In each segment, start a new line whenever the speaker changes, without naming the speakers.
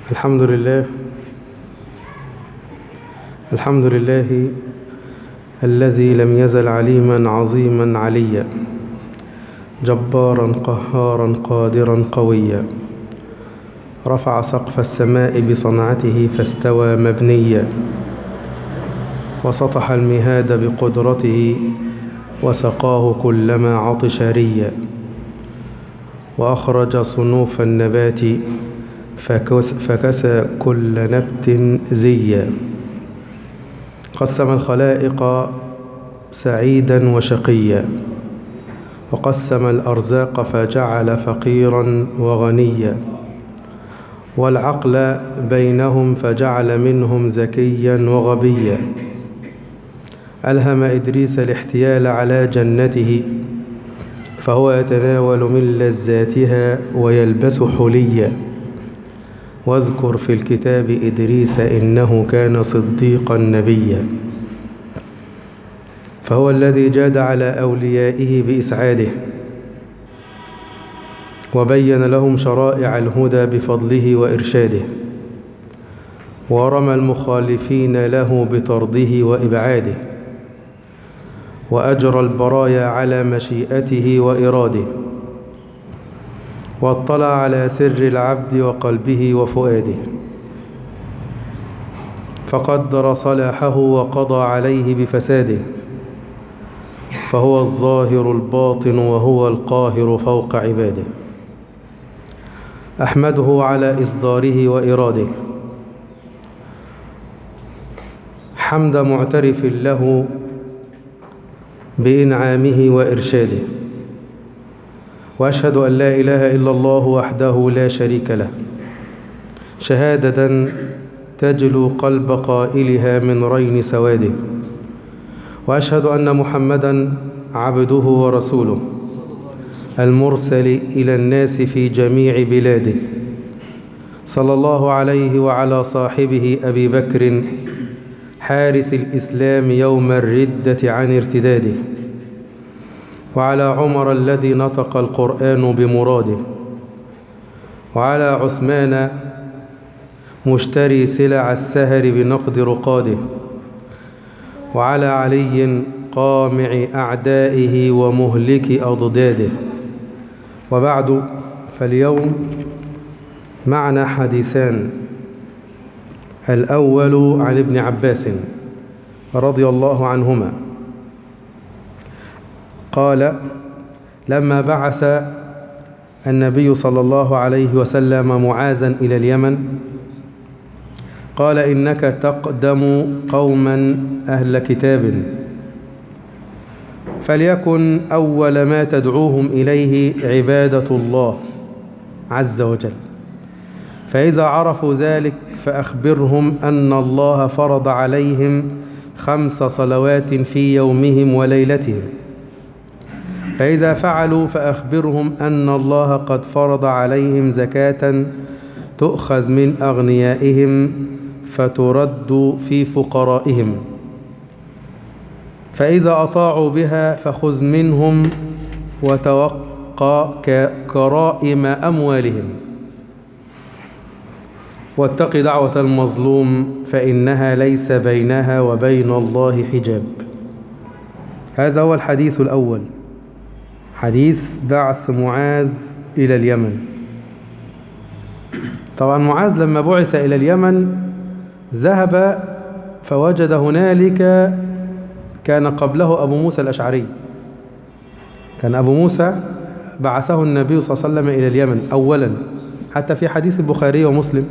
الحمد لله الحمد لله الذي لم يزل عليما عظيما عليا جبارا قهارا قادرا قويا رفع سقف السماء بصنعته فاستوى مبنيا وسطح المهاد بقدرته وسقاه كلما عطش ريا وأخرج صنوف النبات فكس فكسى كل نبت زيا قسم الخلائق سعيدا وشقيا وقسم الأرزاق فجعل فقيرا وغنيا والعقل بينهم فجعل منهم زكيا وغبيا ألهم إدريس الاحتيال على جنته فهو يتناول من لذاتها ويلبس حليا واذكر في الكتاب إدريس إنه كان صديقا نبيا فهو الذي جاد على أوليائه بإسعاده وبين لهم شرائع الهدى بفضله وإرشاده ورمى المخالفين له بطرده وإبعاده وأجرى البرايا على مشيئته وإراده واطلع على سر العبد وقلبه وفؤاده فقدر صلاحه وقضى عليه بفساده فهو الظاهر الباطن وهو القاهر فوق عباده أحمده على إصداره وإراده حمد معترف له بإنعامه وإرشاده وأشهد أن لا إله إلا الله وحده لا شريك له شهادة تجلو قلب قائلها من رين سواده وأشهد أن محمدا عبده ورسوله المرسل إلى الناس في جميع بلاده صلى الله عليه وعلى صاحبه أبي بكر حارس الإسلام يوم الردة عن ارتداده وعلى عمر الذي نطق القرآن بمراده وعلى عثمان مشتري سلع السهر بنقد رقاده وعلى علي قامع أعدائه ومهلك أضداده وبعد فاليوم معنا حديثان الأول عن ابن عباس رضي الله عنهما قال لما بعث النبي صلى الله عليه وسلم معاذا إلى اليمن قال إنك تقدم قوما أهل كتاب فليكن أول ما تدعوهم إليه عبادة الله عز وجل فإذا عرفوا ذلك فأخبرهم أن الله فرض عليهم خمس صلوات في يومهم وليلتهم فإذا فعلوا فأخبرهم أن الله قد فرض عليهم زكاة تؤخذ من أغنيائهم فترد في فقرائهم فإذا أطاعوا بها فخذ منهم وتوقى كرائم أموالهم واتق دعوة المظلوم فإنها ليس بينها وبين الله حجاب هذا هو الحديث الأول حديث بعث معاذ إلى اليمن طبعا معاذ لما بعث إلى اليمن ذهب فوجد هنالك كان قبله أبو موسى الأشعري كان أبو موسى بعثه النبي صلى الله عليه وسلم إلى اليمن أولا حتى في حديث البخاري ومسلم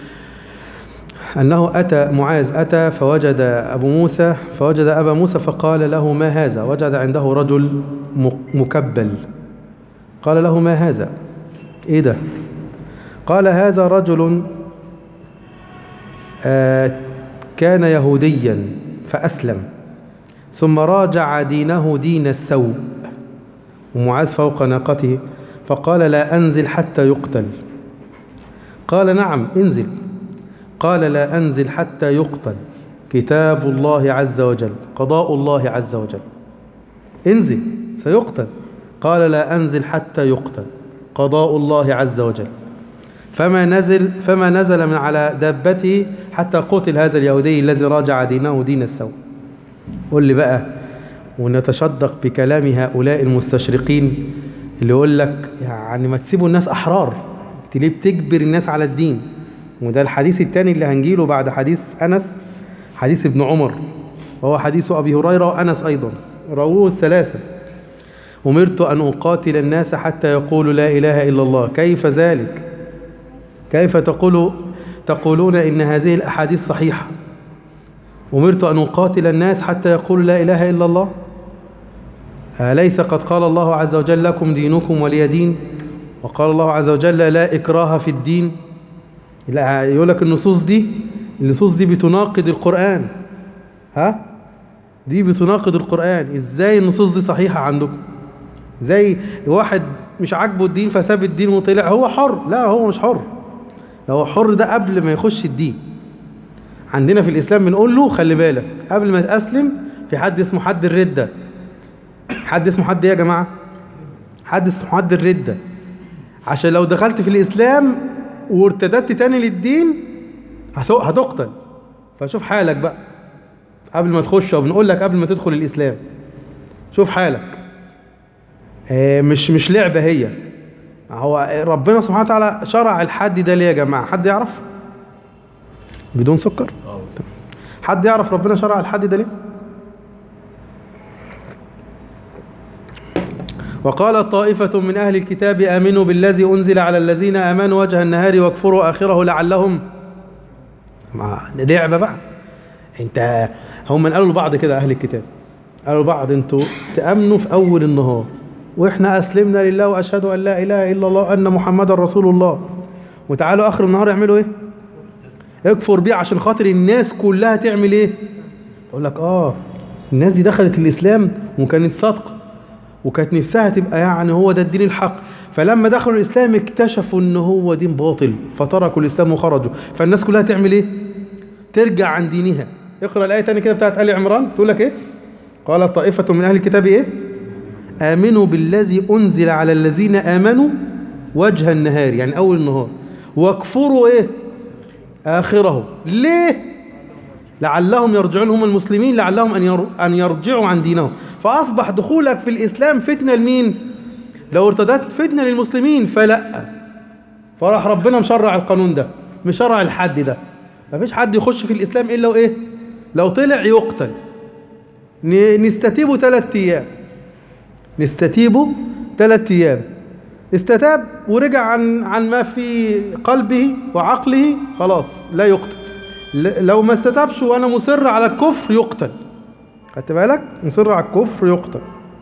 أنه أتى معاذ أتى فوجد أبو موسى فوجد أبا موسى فقال له ما هذا وجد عنده رجل مكبل قال له ما هذا إيه ده قال هذا رجل آه كان يهوديا فأسلم ثم راجع دينه دين السوء ومعاذ فوق ناقته فقال لا أنزل حتى يقتل قال نعم انزل قال لا أنزل حتى يقتل كتاب الله عز وجل قضاء الله عز وجل انزل سيقتل قال لا أنزل حتى يقتل قضاء الله عز وجل فما نزل فما نزل من على دابته حتى قتل هذا اليهودي الذي راجع دينه دين السوء قول لي بقى ونتشدق بكلام هؤلاء المستشرقين اللي يقول لك يعني ما تسيبوا الناس احرار انت ليه بتجبر الناس على الدين وده الحديث الثاني اللي هنجيله بعد حديث انس حديث ابن عمر وهو حديث ابي هريره وانس ايضا رووه الثلاثه امرت ان اقاتل الناس حتى يقولوا لا اله الا الله كيف ذلك كيف تقول تقولون ان هذه الاحاديث صحيحه امرت ان اقاتل الناس حتى يقولوا لا اله الا الله أليس قد قال الله عز وجل لكم دينكم ولي دين وقال الله عز وجل لا إكراه في الدين لا يقول لك النصوص دي النصوص دي بتناقض القرآن ها دي بتناقض القرآن ازاي النصوص دي صحيحة عندكم زي واحد مش عاجبه الدين فساب الدين وطلع هو حر لا هو مش حر ده هو حر ده قبل ما يخش الدين عندنا في الإسلام بنقول له خلي بالك قبل ما تأسلم في حد اسمه حد الردة حد اسمه حد ايه يا جماعة حد اسمه حد الردة عشان لو دخلت في الإسلام وارتدت تاني للدين هتقتل فشوف حالك بقى قبل ما تخش وبنقول لك قبل ما تدخل الإسلام شوف حالك آه مش مش لعبة هي هو ربنا سبحانه وتعالى شرع الحد ده ليه يا جماعة حد يعرف بدون سكر حد يعرف ربنا شرع الحد ده ليه وقال طائفة من أهل الكتاب آمنوا بالذي أنزل على الذين آمنوا وجه النهار واكفروا آخره لعلهم ما لعبة بقى انت هم من قالوا لبعض كده أهل الكتاب قالوا لبعض انتوا تأمنوا في أول النهار وإحنا أسلمنا لله وأشهد أن لا إله إلا الله أن محمد رسول الله وتعالوا آخر النهار يعملوا إيه اكفر بيه عشان خاطر الناس كلها تعمل إيه أقول لك آه الناس دي دخلت الإسلام وكانت صادقة وكانت نفسها تبقى يعني هو ده الدين الحق فلما دخلوا الإسلام اكتشفوا ان هو دين باطل فتركوا الإسلام وخرجوا فالناس كلها تعمل ايه ترجع عن دينها اقرأ الآية تاني كده بتاعت آل عمران تقول لك ايه قال طائفة من أهل الكتاب ايه آمنوا بالذي أنزل على الذين آمنوا وجه النهار يعني أول النهار واكفروا ايه آخره ليه لعلهم يرجعون هم المسلمين لعلهم أن أن يرجعوا عن دينهم فأصبح دخولك في الإسلام فتنة لمين لو ارتدت فتنة للمسلمين فلا فراح ربنا مشرع القانون ده مشرع الحد ده مفيش حد يخش في الإسلام إلا وإيه لو طلع يقتل نستتيبه ثلاث أيام نستتيبه ثلاث أيام استتاب ورجع عن عن ما في قلبه وعقله خلاص لا يقتل لو ما استتابش وانا مصر على الكفر يقتل خدت بالك مصر على الكفر يقتل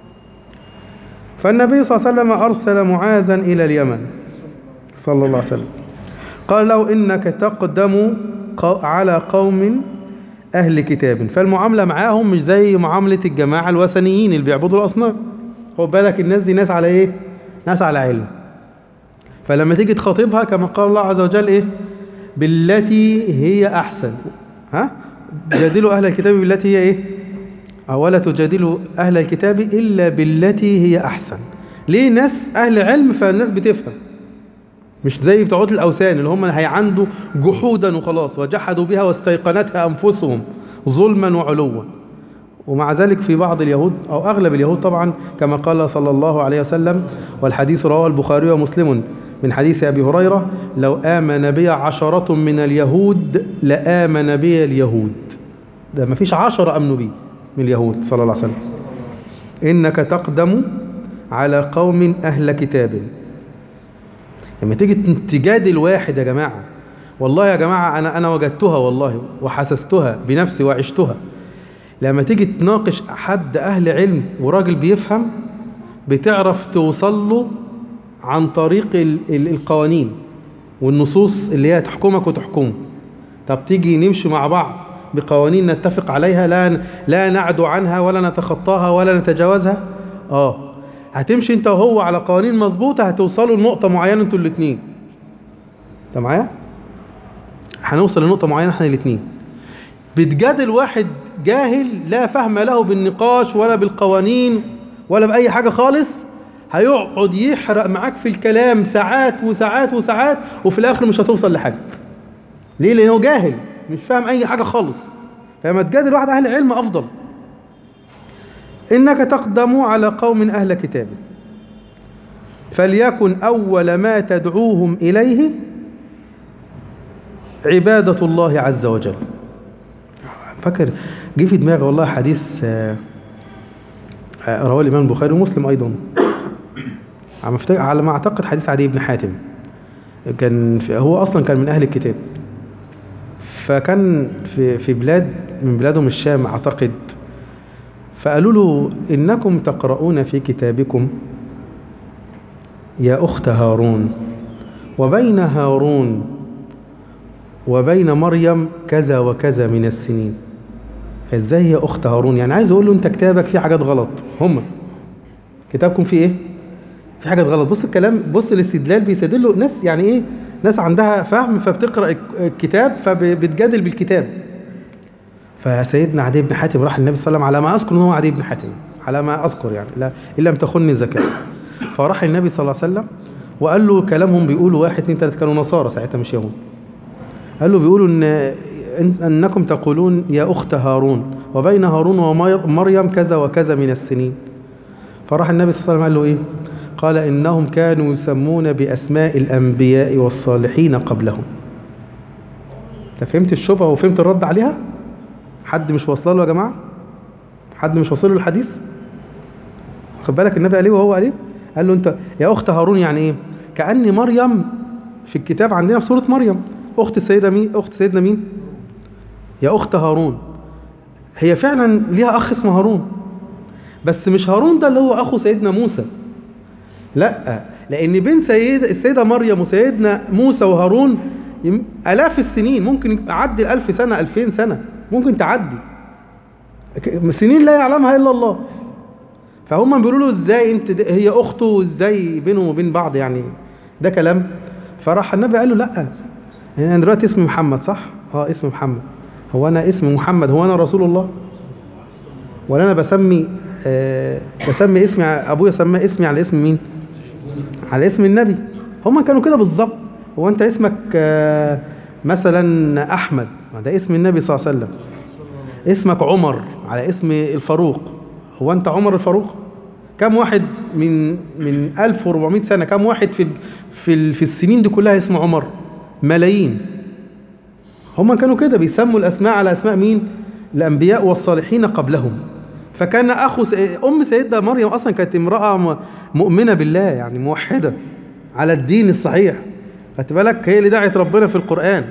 فالنبي صلى الله عليه وسلم ارسل معاذا الى اليمن صلى الله عليه وسلم قال له انك تقدم على قوم اهل كتاب فالمعامله معاهم مش زي معامله الجماعه الوثنيين اللي بيعبدوا الاصنام خد بالك الناس دي ناس على ايه ناس على علم فلما تيجي تخاطبها كما قال الله عز وجل ايه بالتي هي أحسن ها جادلوا أهل الكتاب بالتي هي إيه ولا تجادلوا أهل الكتاب إلا بالتي هي أحسن ليه ناس أهل علم فالناس بتفهم مش زي بتوع الأوثان اللي هم هيعندوا جحودا وخلاص وجحدوا بها واستيقنتها أنفسهم ظلما وعلوا ومع ذلك في بعض اليهود أو أغلب اليهود طبعا كما قال صلى الله عليه وسلم والحديث رواه البخاري ومسلم من حديث أبي هريرة لو آمن بي عشرة من اليهود لآمن بي اليهود ده ما فيش عشرة أمنوا بي من اليهود صلى الله عليه وسلم إنك تقدم على قوم أهل كتاب لما تيجي تجادل واحد يا جماعة والله يا جماعة أنا أنا وجدتها والله وحسستها بنفسي وعشتها لما تيجي تناقش حد أهل علم وراجل بيفهم بتعرف توصل له عن طريق القوانين والنصوص اللي هي تحكمك وتحكمه طب تيجي نمشي مع بعض بقوانين نتفق عليها لا لا نعدو عنها ولا نتخطاها ولا نتجاوزها اه هتمشي انت وهو على قوانين مظبوطه هتوصلوا لنقطه معينه انتوا الاثنين انت معايا هنوصل لنقطه معينه احنا الاثنين بتجادل واحد جاهل لا فهم له بالنقاش ولا بالقوانين ولا باي حاجه خالص هيقعد يحرق معاك في الكلام ساعات وساعات وساعات وفي الاخر مش هتوصل لحاجه ليه لانه جاهل مش فاهم اي حاجه خالص فلما تجادل واحد اهل علم افضل انك تقدم على قوم اهل كتاب فليكن اول ما تدعوهم اليه عباده الله عز وجل فاكر جه في دماغي والله حديث آه، آه، رواه الامام البخاري ومسلم ايضا على ما أفتكر- على ما اعتقد حديث عدي بن حاتم كان في هو اصلا كان من اهل الكتاب فكان في في بلاد من بلادهم الشام اعتقد فقالوا له انكم تقرؤون في كتابكم يا اخت هارون وبين هارون وبين مريم كذا وكذا من السنين فازاي يا اخت هارون يعني عايز اقول له انت كتابك فيه حاجات غلط هم كتابكم فيه ايه في حاجات غلط بص الكلام بص الاستدلال بيستدلوا ناس يعني ايه ناس عندها فهم فبتقرا الك- الكتاب فبتجادل بالكتاب فسيدنا عدي بن حاتم راح للنبي صلى الله عليه وسلم على ما اذكر ان هو عدي بن حاتم على ما اذكر يعني لا ان لم تخني ذكاء فراح للنبي صلى الله عليه وسلم وقال له كلامهم بيقولوا واحد اتنين تلاته كانوا نصارى ساعتها مش يهود قال له بيقولوا ان إن- انكم تقولون يا اخت هارون وبين هارون ومريم كذا وكذا من السنين فراح النبي صلى الله عليه وسلم قال له ايه قال انهم كانوا يسمون باسماء الانبياء والصالحين قبلهم انت فهمت الشبهه وفهمت الرد عليها حد مش واصله له يا جماعه حد مش واصل له الحديث خد بالك النبي قال ايه وهو قال ايه قال له انت يا اخت هارون يعني ايه كأن مريم في الكتاب عندنا في سورة مريم اخت السيدة مين اخت سيدنا مين يا اخت هارون هي فعلا ليها اخ اسمه هارون بس مش هارون ده اللي هو اخو سيدنا موسى لا لان بين سيد السيده مريم وسيدنا موسى وهارون يم- الاف السنين ممكن يعدي الالف سنه الفين سنه ممكن تعدي ك- سنين لا يعلمها الا الله فهم بيقولوا له ازاي انت د- هي اخته ازاي بينهم وبين بعض يعني ده كلام فراح النبي قال له لا انا دلوقتي اسمي محمد صح اه اسمي محمد هو انا اسمي محمد هو انا رسول الله ولا انا بسمي آه بسمي اسمي ع- ابويا سماه اسمي على اسم مين على اسم النبي هما كانوا كده بالظبط هو انت اسمك آه مثلا احمد ما ده اسم النبي صلى الله عليه وسلم اسمك عمر على اسم الفاروق هو انت عمر الفاروق كم واحد من من 1400 سنه كم واحد في ال- في ال- في السنين دي كلها اسمه عمر ملايين هم كانوا كده بيسموا الاسماء على اسماء مين الانبياء والصالحين قبلهم فكان اخو س... ام سيدنا مريم اصلا كانت امراه م- مؤمنه بالله يعني موحده على الدين الصحيح خدت بالك هي اللي دعت ربنا في القران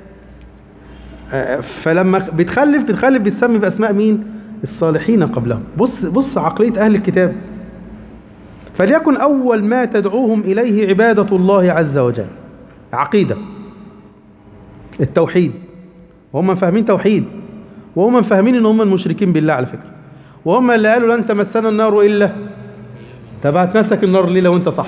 آه، فلما بتخلف بتخلف بتسمي باسماء مين الصالحين قبلهم بص بص عقليه اهل الكتاب فليكن اول ما تدعوهم اليه عباده الله عز وجل عقيده التوحيد وهم فاهمين توحيد وهم فاهمين ان هم المشركين بالله على فكره وهم اللي قالوا لن تمسنا النار الا طب هتمسك النار ليه لو انت صح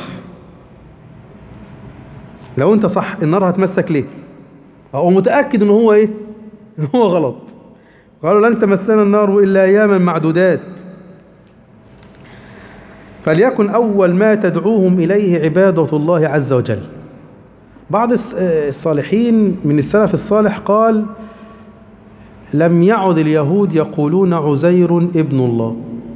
لو انت صح النار هتمسك ليه هو متاكد ان هو ايه ان هو غلط قالوا لن تمسنا النار الا اياما معدودات فليكن اول ما تدعوهم اليه عباده الله عز وجل بعض الس- آه، الصالحين من السلف الصالح قال لم يعد اليهود يقولون عزير ابن الله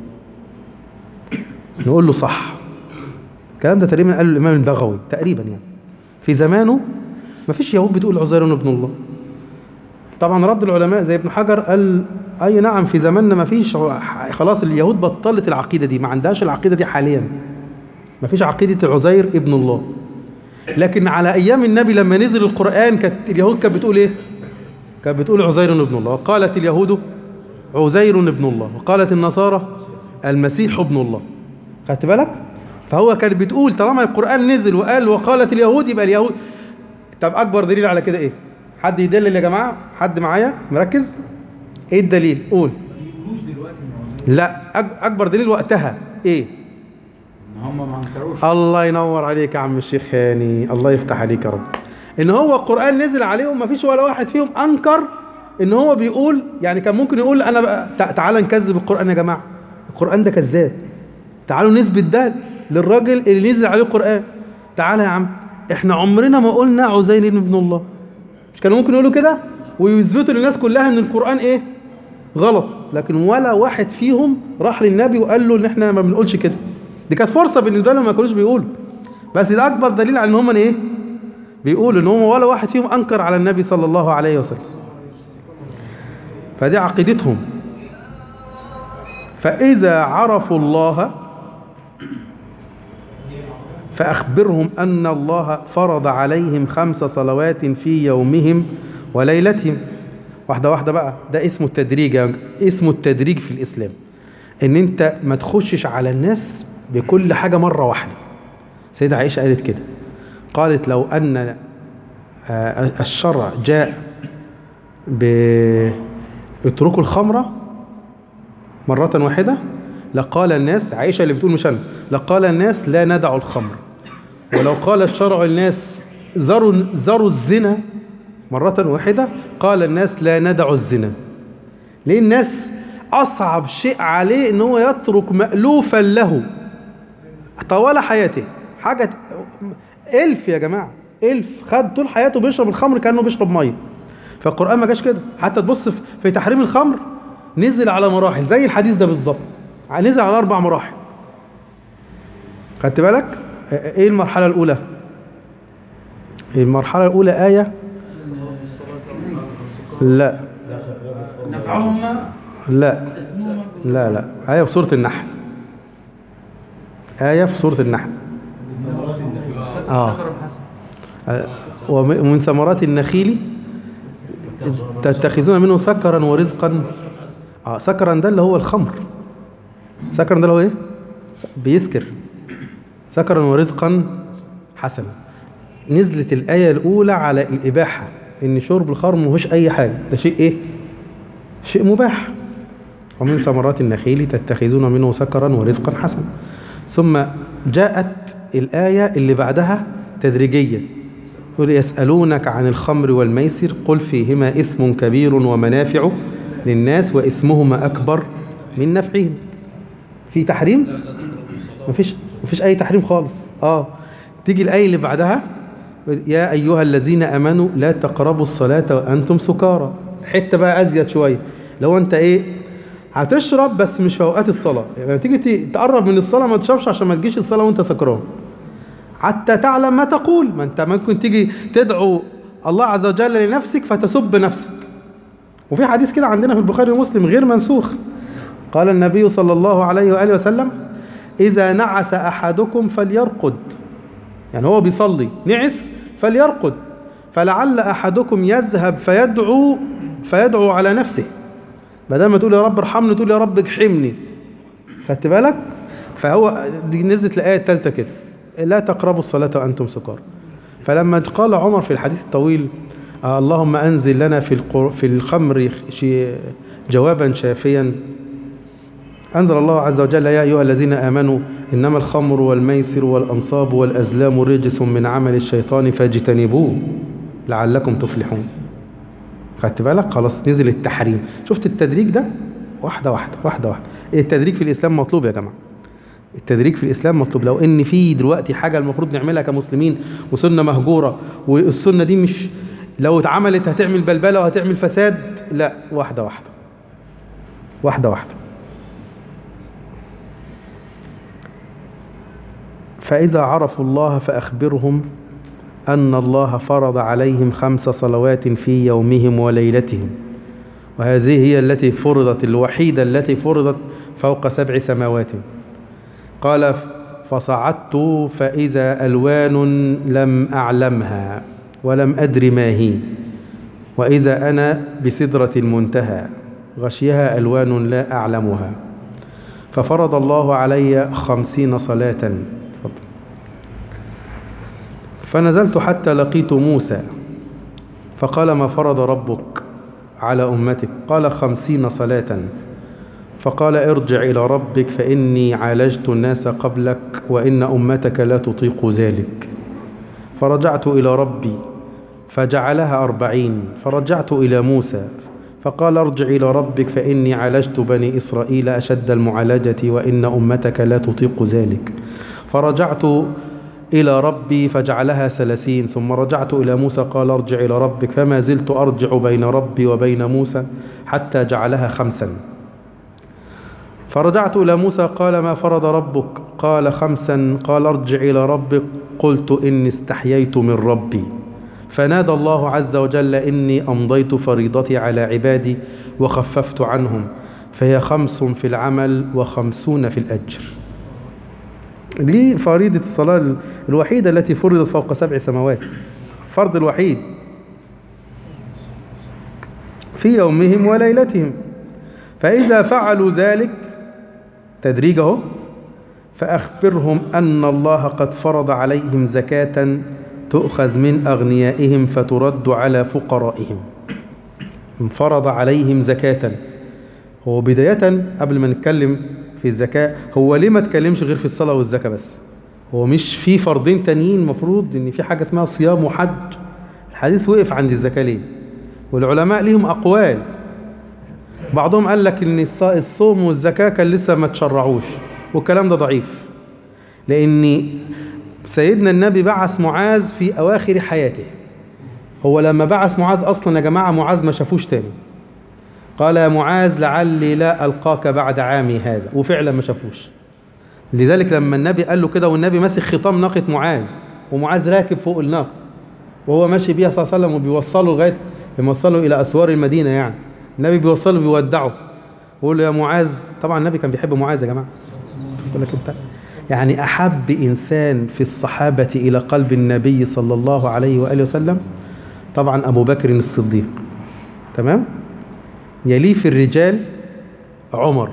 نقول له صح الكلام ده تقريبا قاله الامام البغوي تقريبا يعني في زمانه ما فيش يهود بتقول عزير ابن الله طبعا رد العلماء زي ابن حجر قال اي نعم في زماننا ما فيش خلاص اليهود بطلت العقيده دي ما عندهاش العقيده دي حاليا ما فيش عقيده عزير ابن الله لكن على ايام النبي لما نزل القران كانت اليهود كانت بتقول ايه كانت بتقول عزير ابن الله قالت اليهود عزير ابن الله وقالت النصارى المسيح ابن الله خدت بالك فهو كانت بتقول طالما القران نزل وقال وقالت اليهود يبقى اليهود طب اكبر دليل على كده ايه حد يدلل يا جماعه حد معايا مركز ايه الدليل قول
بيقولوش دلوقتي ان عزير
لا أك- اكبر دليل وقتها ايه
ان هم ما انكروش
الله ينور عليك يا عم الشيخ هاني الله يفتح عليك يا رب ان هو القران نزل عليهم ما فيش ولا واحد فيهم انكر ان هو بيقول يعني كان ممكن يقول انا بقى تع- تعالى نكذب القران يا جماعه القران ده كذاب تعالوا نثبت ده للراجل اللي نزل عليه القرآن تعالى يا عم احنا عمرنا ما قلنا عزير ابن الله مش كانوا ممكن يقولوا كده ويثبتوا للناس كلها ان القرآن ايه غلط لكن ولا واحد فيهم راح للنبي وقال له ان احنا ما بنقولش كده دي كانت فرصة بالنسبة لهم ما كانوش بيقولوا بس ده اكبر دليل على ان هم ايه بيقولوا ان هم ولا واحد فيهم انكر على النبي صلى الله عليه وسلم فدي عقيدتهم فإذا عرفوا الله فأخبرهم أن الله فرض عليهم خمس صلوات في يومهم وليلتهم واحدة واحدة بقى ده اسمه التدريج يعني اسمه التدريج في الإسلام إن أنت ما تخشش على الناس بكل حاجة مرة واحدة سيدة عائشة قالت كده قالت لو أن آه، الشرع جاء ب اتركوا الخمرة مرة واحدة لقال الناس عائشة اللي بتقول مش أنا لقال الناس لا ندع الخمر ولو قال الشرع الناس ذروا ذروا الزنا مرة واحدة قال الناس لا ندع الزنا ليه الناس أصعب شيء عليه إن هو يترك مألوفا له طوال حياته حاجة ألف يا جماعة ألف خد طول حياته بيشرب الخمر كأنه بيشرب مية فالقرآن ما جاش كده حتى تبص في- في تحريم الخمر نزل على مراحل زي الحديث ده بالظبط نزل على أربع مراحل خدت بالك ايه المرحلة الأولى المرحلة الأولى آية لا
نفعهما
لا
إثمهما
لا لا آية في سورة النحل آية في سورة النحل آه.
شكر حسن
آه، وم- ومن ثمرات النخيل تتخذون منه سكرا ورزقا اه سكرا ده اللي هو الخمر سكرا ده اللي هو ايه بيسكر سكرا ورزقا حسنا نزلت الآية الأولى على الإباحة إن شرب الخمر مفيهوش أي حاجة ده شيء إيه شيء مباح ومن ثمرات النخيل تتخذون منه سكرا ورزقا حسنا ثم جاءت الآية اللي بعدها تدريجيا يقول يسألونك عن الخمر والميسر قل فيهما اسم كبير ومنافع للناس واسمهما أكبر من نفعهم في تحريم مفيش مفيش أي تحريم خالص آه تيجي الآية اللي بعدها يا أيها الذين آمنوا لا تقربوا الصلاة وأنتم سكارى حتة بقى أزيد شوية لو أنت إيه هتشرب بس مش في أوقات الصلاة يعني تيجي ت- تقرب من الصلاة ما تشربش عشان ما تجيش الصلاة وأنت سكران حتى تعلم ما تقول ما أنت ممكن تيجي تدعو الله عز وجل لنفسك فتسب نفسك وفي حديث كده عندنا في البخاري ومسلم غير منسوخ قال النبي صلى الله عليه وآله وسلم إذا نعس أحدكم فليرقد يعني هو بيصلي نعس فليرقد فلعل أحدكم يذهب فيدعو فيدعو على نفسه بدل ما تقول يا رب ارحمني تقول يا رب اجحمني خدت بالك فهو دي نزلت الآية الثالثة كده لا تقربوا الصلاة وأنتم سكار فلما قال عمر في الحديث الطويل آه اللهم أنزل لنا في القر- في الخمر شي- جوابا شافيا أنزل الله عز وجل يا أيها الذين آمنوا إنما الخمر والميسر والأنصاب والأزلام رجس من عمل الشيطان فاجتنبوه لعلكم تفلحون خدت بالك خلاص نزل التحريم شفت التدريج ده واحدة واحدة واحدة واحدة التدريج في الإسلام مطلوب يا جماعة التدريج في الإسلام مطلوب لو إن في دلوقتي حاجة المفروض نعملها كمسلمين وسنة مهجورة والسنة دي مش لو اتعملت هتعمل بلبلة وهتعمل فساد لا واحدة واحدة واحدة واحدة فإذا عرفوا الله فأخبرهم أن الله فرض عليهم خمس صلوات في يومهم وليلتهم وهذه هي التي فرضت الوحيدة التي فرضت فوق سبع سماوات قال فصعدت فإذا ألوان لم أعلمها ولم أدر ما هي وإذا أنا بسدرة المنتهى غشيها ألوان لا أعلمها ففرض الله علي خمسين صلاة تفضل. فنزلت حتى لقيت موسى فقال ما فرض ربك على أمتك قال خمسين صلاة فقال ارجع إلى ربك فإني عالجت الناس قبلك وإن أمتك لا تطيق ذلك فرجعت إلى ربي فجعلها أربعين فرجعت إلى موسى فقال ارجع إلى ربك فإني عالجت بني إسرائيل أشد المعالجة وإن أمتك لا تطيق ذلك فرجعت إلى ربي فجعلها ثلاثين ثم رجعت إلى موسى قال ارجع إلى ربك فما زلت أرجع بين ربي وبين موسى حتى جعلها خمسا فرجعت إلى موسى قال ما فرض ربك قال خمسا قال ارجع إلى ربك قلت إني استحييت من ربي فنادى الله عز وجل إني أمضيت فريضتي على عبادي وخففت عنهم فهي خمس في العمل وخمسون في الأجر دي فريضة الصلاة الوحيدة التي فرضت فوق سبع سماوات فرض الوحيد في يومهم وليلتهم فإذا فعلوا ذلك تدريج اهو فأخبرهم أن الله قد فرض عليهم زكاة تؤخذ من أغنيائهم فترد على فقرائهم فرض عليهم زكاة هو بداية قبل ما نتكلم في الزكاة هو ليه ما تكلمش غير في الصلاة والزكاة بس هو مش في فرضين تانيين المفروض ان في حاجة اسمها صيام وحج الحديث وقف عند الزكاة ليه والعلماء ليهم أقوال بعضهم قال لك ان الصوم والزكاة كان لسه ما تشرعوش والكلام ده ضعيف لان سيدنا النبي بعث معاذ في أواخر حياته هو لما بعث معاذ أصلا يا جماعة معاذ ما شافوش تاني قال يا معاذ لعلي لا ألقاك بعد عامي هذا وفعلا ما شافوش لذلك لما النبي قال له كده والنبي ماسك ختام ناقة معاذ ومعاذ راكب فوق الناقة وهو ماشي بيها صلى الله عليه وسلم وبيوصله لغاية بيوصله إلى أسوار المدينة يعني النبي بيوصله بيودعه ويقول له يا معاذ طبعا النبي كان بيحب معاذ يا جماعة يقول لك انت يعني أحب إنسان في الصحابة إلى قلب النبي صلى الله عليه وآله وسلم طبعا أبو بكر الصديق تمام يليه في الرجال عمر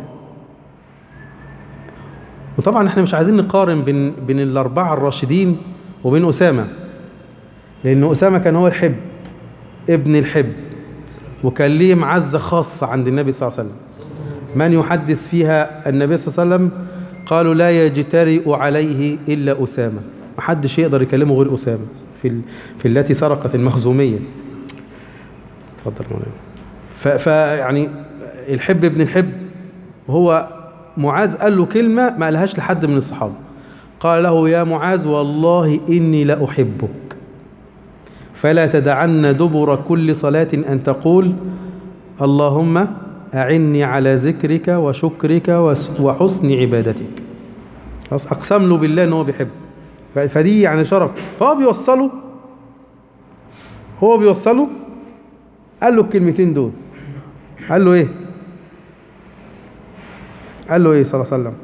وطبعا احنا مش عايزين نقارن بين بين الأربعة الراشدين وبين أسامة لأن أسامة كان هو الحب ابن الحب وكان ليه معزة خاصة عند النبي صلى الله عليه وسلم من يحدث فيها النبي صلى الله عليه وسلم قالوا لا يجترئ عليه إلا أسامة محدش يقدر يكلمه غير أسامة في ال... في التي سرقت المخزومية اتفضل مولانا فيعني الحب ابن الحب وهو معاذ قال له كلمة ما قالهاش لحد من الصحابة قال له يا معاذ والله إني لأحبك فلا تدعن دبر كل صلاة أن تقول اللهم أعني على ذكرك وشكرك وحسن عبادتك خلاص أقسم له بالله إن هو بيحبه فدي يعني شرف فهو بيوصله هو بيوصله قال له الكلمتين دول قال له ايه قال له ايه صلى الله عليه وسلم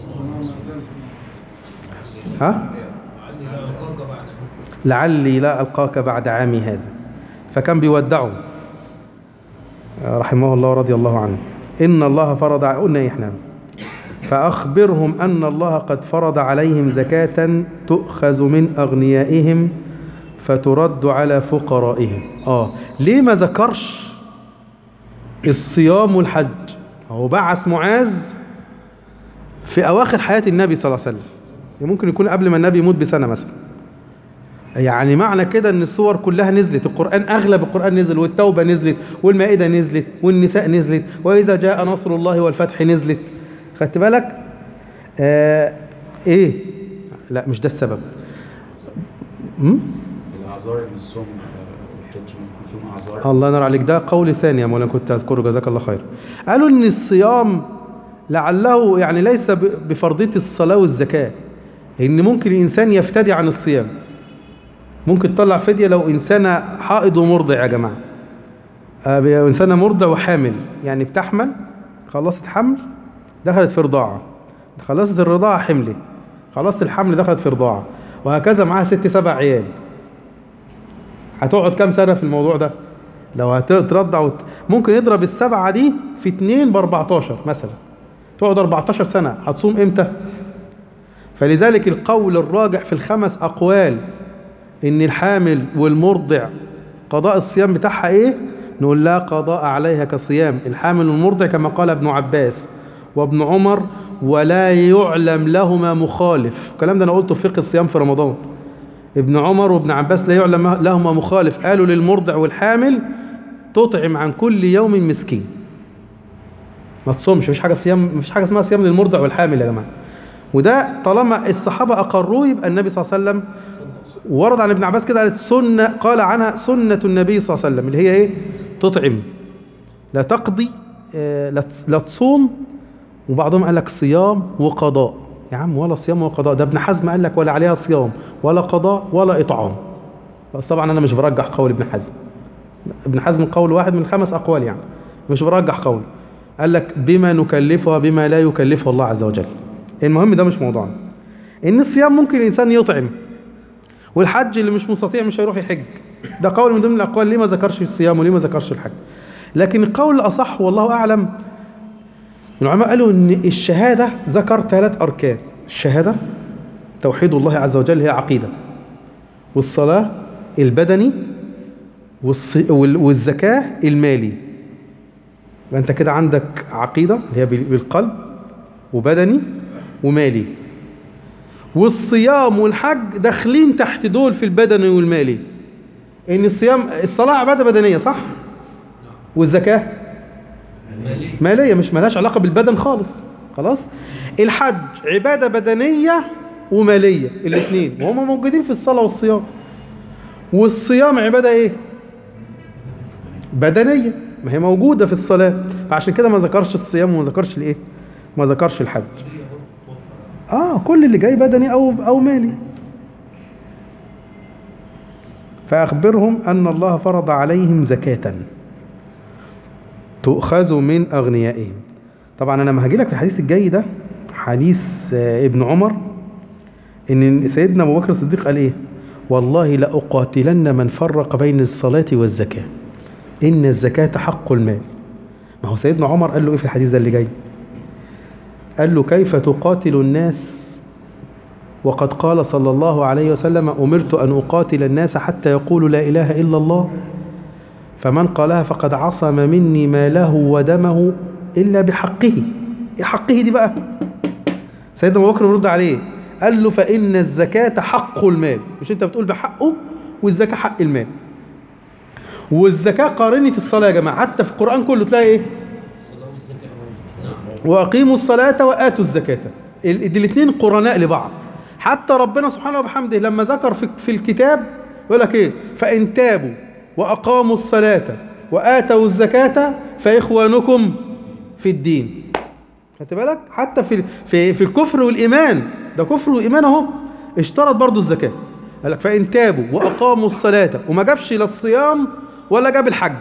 ها لعلي لا ألقاك بعد عامي هذا فكان بيودعه رحمه الله ورضي الله عنه إن الله فرض قلنا إحنا فأخبرهم أن الله قد فرض عليهم زكاة تؤخذ من أغنيائهم فترد على فقرائهم آه ليه ما ذكرش الصيام والحج هو بعث معاذ في أواخر حياة النبي صلى الله عليه وسلم ممكن يكون قبل ما النبي يموت بسنة مثلا يعني معنى كده ان الصور كلها نزلت القرآن اغلب القرآن نزل والتوبة نزلت والمائدة نزلت والنساء نزلت واذا جاء نصر الله والفتح نزلت خدت بالك آه ايه لا مش ده السبب امم
الاعذار من الصوم والحج ممكن فيهم اعذار
الله ينور عليك ده قول ثاني يا مولانا كنت اذكره جزاك الله خير قالوا ان الصيام لعله يعني ليس بفرضية الصلاة والزكاة ان ممكن الانسان يفتدي عن الصيام ممكن تطلع فدية لو إنسانة حائض ومرضع يا جماعة آه إنسانة مرضع وحامل يعني بتحمل خلصت حمل دخلت في رضاعة خلصت الرضاعة حملت خلصت الحمل دخلت في رضاعة وهكذا معاها ست سبع عيال هتقعد كام سنة في الموضوع ده لو هترضع وت... ممكن يضرب السبعة دي في اتنين ب 14 مثلا تقعد 14 سنة هتصوم امتى فلذلك القول الراجح في الخمس أقوال ان الحامل والمرضع قضاء الصيام بتاعها ايه نقول لا قضاء عليها كصيام الحامل والمرضع كما قال ابن عباس وابن عمر ولا يعلم لهما مخالف الكلام ده انا قلته في فقه الصيام في رمضان ابن عمر وابن عباس لا يعلم لهما مخالف قالوا للمرضع والحامل تطعم عن كل يوم مسكين ما تصومش مفيش حاجه صيام مفيش حاجه اسمها صيام للمرضع والحامل يا جماعه وده طالما الصحابة أقروه يبقى النبي صلى الله عليه وسلم ورد عن ابن عباس كده قالت سنة قال عنها سنة النبي صلى الله عليه وسلم اللي هي إيه تطعم لا تقضي آه، لا لا تصوم وبعضهم قال لك صيام وقضاء يا عم ولا صيام ولا قضاء ده ابن حزم قال لك ولا عليها صيام ولا قضاء ولا إطعام بس طبعا أنا مش برجح قول ابن حزم ابن حزم قول واحد من خمس أقوال يعني مش برجح قول قال لك بما نكلفها بما لا يكلفه الله عز وجل المهم ده مش موضوعنا ان الصيام ممكن الانسان يطعم والحج اللي مش مستطيع مش هيروح يحج ده قول من ضمن الاقوال ليه ما ذكرش الصيام وليه ما ذكرش الحج لكن القول الاصح والله اعلم العلماء قالوا ان الشهاده ذكر ثلاث اركان الشهاده توحيد الله عز وجل هي عقيده والصلاه البدني والص- وال- والزكاه المالي يبقى انت كده عندك عقيده اللي هي بال- بالقلب وبدني ومالي والصيام والحج داخلين تحت دول في البدني والمالي ان الصيام الصلاه عباده بدنيه صح والزكاه ماليه مش مالهاش علاقه بالبدن خالص خلاص الحج عباده بدنيه وماليه الاثنين وهم موجودين في الصلاه والصيام والصيام عباده ايه بدنيه ما هي موجوده في الصلاه فعشان كده ما ذكرش الصيام وما ذكرش الايه ما ذكرش الحج اه كل اللي جاي بدني او او مالي فاخبرهم ان الله فرض عليهم زكاه تؤخذ من اغنيائهم طبعا انا ما هاجي لك في الحديث الجاي ده حديث آه، ابن عمر ان سيدنا ابو بكر الصديق قال ايه والله لاقاتلن من فرق بين الصلاه والزكاه ان الزكاه حق المال ما هو سيدنا عمر قال له ايه في الحديث ده اللي جاي قال له كيف تقاتل الناس وقد قال صلى الله عليه وسلم أمرت أن أقاتل الناس حتى يقولوا لا إله إلا الله فمن قالها فقد عصم مني ماله ودمه إلا بحقه إيه حقه دي بقى سيدنا أبو بكر يرد عليه قال له فإن الزكاة حق المال مش أنت بتقول بحقه والزكاة حق المال والزكاة قارنة الصلاة يا جماعة حتى في القرآن كله تلاقي إيه واقيموا الصلاه واتوا الزكاه ال- دي الاثنين قرناء لبعض حتى ربنا سبحانه وبحمده لما ذكر في, في الكتاب يقول لك ايه فان تابوا واقاموا الصلاه واتوا الزكاه فاخوانكم في الدين خدت بالك حتى في في في الكفر والايمان ده كفر وايمان اهو اشترط برضو الزكاه قال لك فان تابوا واقاموا الصلاه وما جابش لا الصيام ولا جاب الحج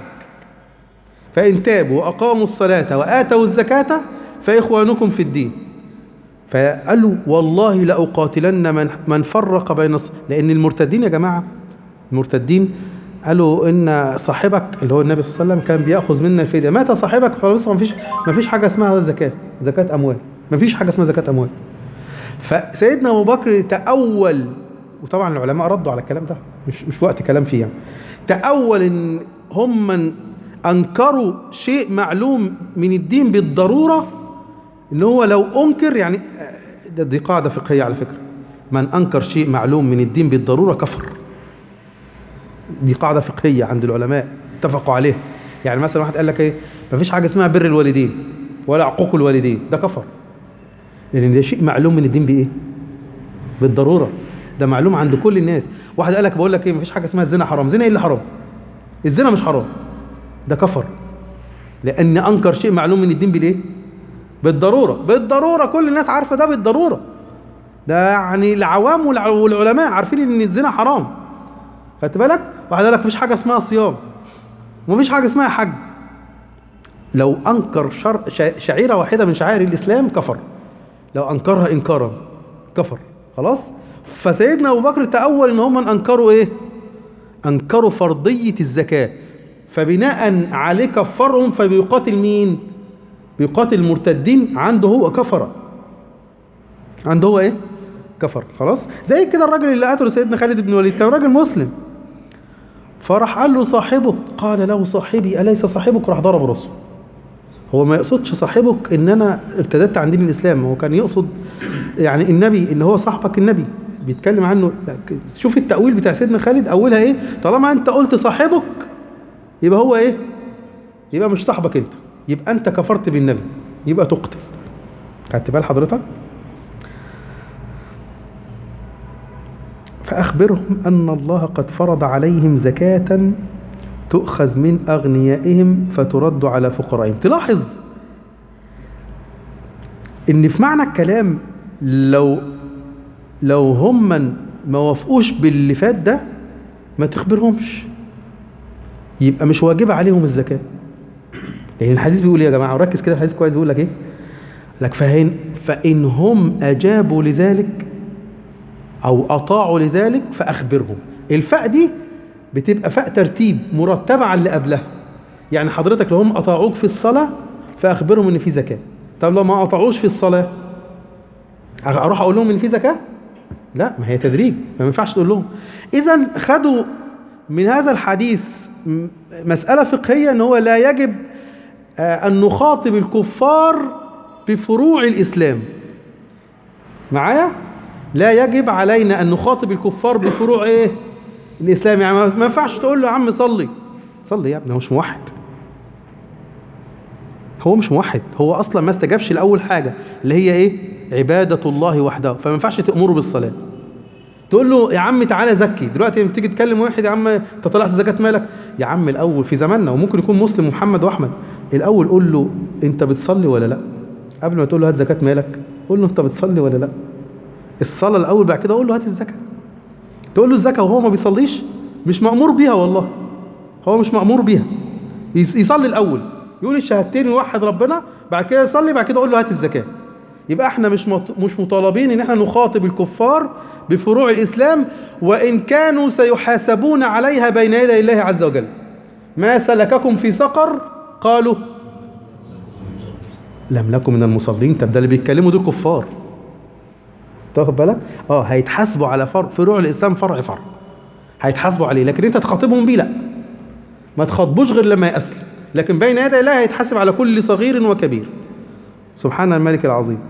فإن تابوا وأقاموا الصلاة وآتوا الزكاة فإخوانكم في الدين فقال له والله لأقاتلن من من فرق بين الص- لأن المرتدين يا جماعة المرتدين قالوا إن صاحبك اللي هو النبي صلى الله عليه وسلم كان بيأخذ منا الفدية مات صاحبك خلاص ما فيش ما فيش حاجة اسمها زكاة زكاة أموال ما فيش حاجة اسمها زكاة أموال فسيدنا أبو بكر تأول وطبعا العلماء ردوا على الكلام ده مش مش وقت كلام فيه يعني تأول إن هم من أنكروا شيء معلوم من الدين بالضرورة إن هو لو أنكر يعني آه، ده- دي قاعدة فقهية على فكرة من أنكر شيء معلوم من الدين بالضرورة كفر دي قاعدة فقهية عند العلماء اتفقوا عليها يعني مثلا واحد قال لك ايه مفيش حاجة اسمها بر الوالدين ولا عقوق الوالدين ده كفر لأن ده شيء معلوم من الدين بإيه؟ بالضرورة ده معلوم عند كل الناس واحد قال لك بقول لك ايه مفيش حاجة اسمها الزنا حرام زنا ايه اللي حرام؟ الزنا مش حرام ده كفر لأن أنكر شيء معلوم من الدين بالإيه؟ بالضرورة بالضرورة كل الناس عارفة ده بالضرورة ده يعني العوام والع- والعلماء عارفين إن الزنا حرام خدت بالك؟ واحد قال لك مفيش حاجة اسمها صيام ومفيش حاجة اسمها حج لو أنكر شر... شع- شعيرة واحدة من شعائر الإسلام كفر لو أنكرها إنكارا كفر خلاص؟ فسيدنا أبو بكر تأول إن هم أنكروا إيه؟ أنكروا فرضية الزكاة فبناء عليه كفرهم فبيقاتل مين؟ بيقاتل المرتدين عنده هو كفر عنده هو ايه؟ كفر خلاص؟ زي كده الراجل اللي قتله سيدنا خالد بن الوليد كان راجل مسلم فراح قال له صاحبك قال له صاحبي أليس صاحبك راح ضرب راسه هو ما يقصدش صاحبك ان انا ارتدت عن دين الاسلام هو كان يقصد يعني النبي ان هو صاحبك النبي بيتكلم عنه لا، شوف التأويل بتاع سيدنا خالد أولها إيه طالما أنت قلت صاحبك يبقى هو إيه يبقى مش صاحبك أنت يبقى أنت كفرت بالنبي يبقى تقتل خدت بال حضرتك فأخبرهم أن الله قد فرض عليهم زكاة تؤخذ من أغنيائهم فترد على فقرائهم تلاحظ إن في معنى الكلام لو لو هم ما وافقوش باللي فات ده ما تخبرهمش يبقى مش واجبة عليهم الزكاة لأن الحديث بيقول إيه يا جماعة وركز كده الحديث كويس بيقول لك إيه لك فإن فإن هم أجابوا لذلك أو أطاعوا لذلك فأخبرهم الفاء دي بتبقى فاء ترتيب مرتبة على اللي قبلها يعني حضرتك لو هم أطاعوك في الصلاة فأخبرهم إن في زكاة طب لو ما أطاعوش في الصلاة أروح أقول لهم إن في زكاة لا ما هي تدريج ما ينفعش تقول لهم إذا خدوا من هذا الحديث م- مسألة فقهية أن هو لا يجب آه، أن نخاطب الكفار بفروع الإسلام معايا لا يجب علينا أن نخاطب الكفار بفروع إيه الإسلام يعني ما ما ينفعش تقول له يا عم صلي صلي يا ابني هو مش موحد هو مش موحد هو أصلا ما استجابش لأول حاجة اللي هي إيه عبادة الله وحده فما ينفعش تأمره بالصلاة تقول له يا عم تعالى زكي دلوقتي لما تيجي تكلم واحد يا عم انت طلعت زكاة مالك يا عم الاول في زماننا وممكن يكون مسلم محمد واحمد الاول قول له انت بتصلي ولا لا قبل ما تقول له هات زكاة مالك قول له انت بتصلي ولا لا الصلاة الاول بعد كده قول له هات الزكاة تقول له الزكاة وهو ما بيصليش مش مأمور بيها والله هو مش مأمور بيها يص- يصلي الاول يقول الشهادتين ويوحد ربنا بعد كده يصلي بعد كده اقول له هات الزكاه يبقى احنا مش مط- مش مطالبين ان احنا نخاطب الكفار بفروع الاسلام وان كانوا سيحاسبون عليها بين يدي الله عز وجل ما سلككم في سقر قالوا لم نكن من المصلين طب ده اللي بيتكلموا دول كفار تاخد بالك اه هيتحاسبوا على فر... فروع الاسلام فرع فرع هيتحاسبوا عليه لكن انت تخاطبهم بيه لا ما تخاطبوش غير لما يأسلم لكن بين يدي الله هيتحاسب على كل صغير وكبير سبحان الملك العظيم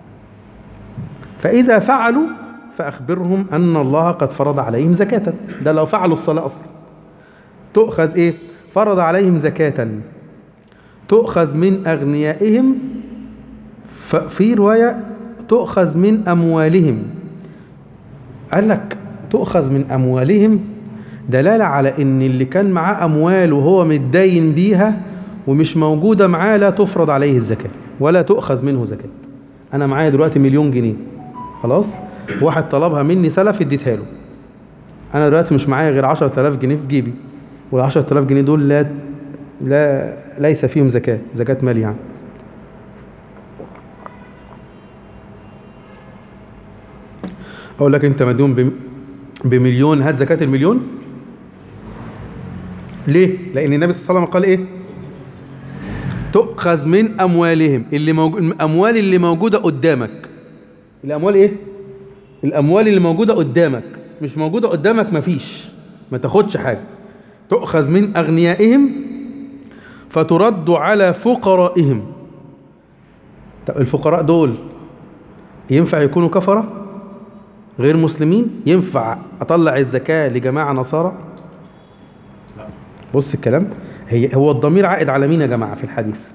فإذا فعلوا فأخبرهم أن الله قد فرض عليهم زكاة ده لو فعلوا الصلاة أصلا تؤخذ إيه فرض عليهم زكاة تؤخذ من أغنيائهم ففي رواية تؤخذ من أموالهم قال لك تؤخذ من أموالهم دلالة على إن اللي كان معاه أموال وهو متدين بيها ومش موجودة معاه لا تفرض عليه الزكاة ولا تؤخذ منه زكاة أنا معايا دلوقتي مليون جنيه خلاص واحد طلبها مني سلف اديتها له أنا دلوقتي مش معايا غير 10000 جنيه في جيبي وال 10000 جنيه دول لا لا ليس فيهم زكاة زكاة مال يعني أقول لك أنت مديون بم- بمليون هات زكاة المليون ليه؟ لأن النبي صلى الله عليه وسلم قال إيه؟ تؤخذ من أموالهم اللي موجود الأموال اللي موجودة قدامك الأموال إيه؟ الأموال اللي موجودة قدامك مش موجودة قدامك مفيش ما تاخدش حاجة تؤخذ من أغنيائهم فترد على فقرائهم طب الفقراء دول ينفع يكونوا كفرة غير مسلمين ينفع أطلع الزكاة لجماعة نصارى بص الكلام هي هو الضمير عائد على مين يا جماعة في الحديث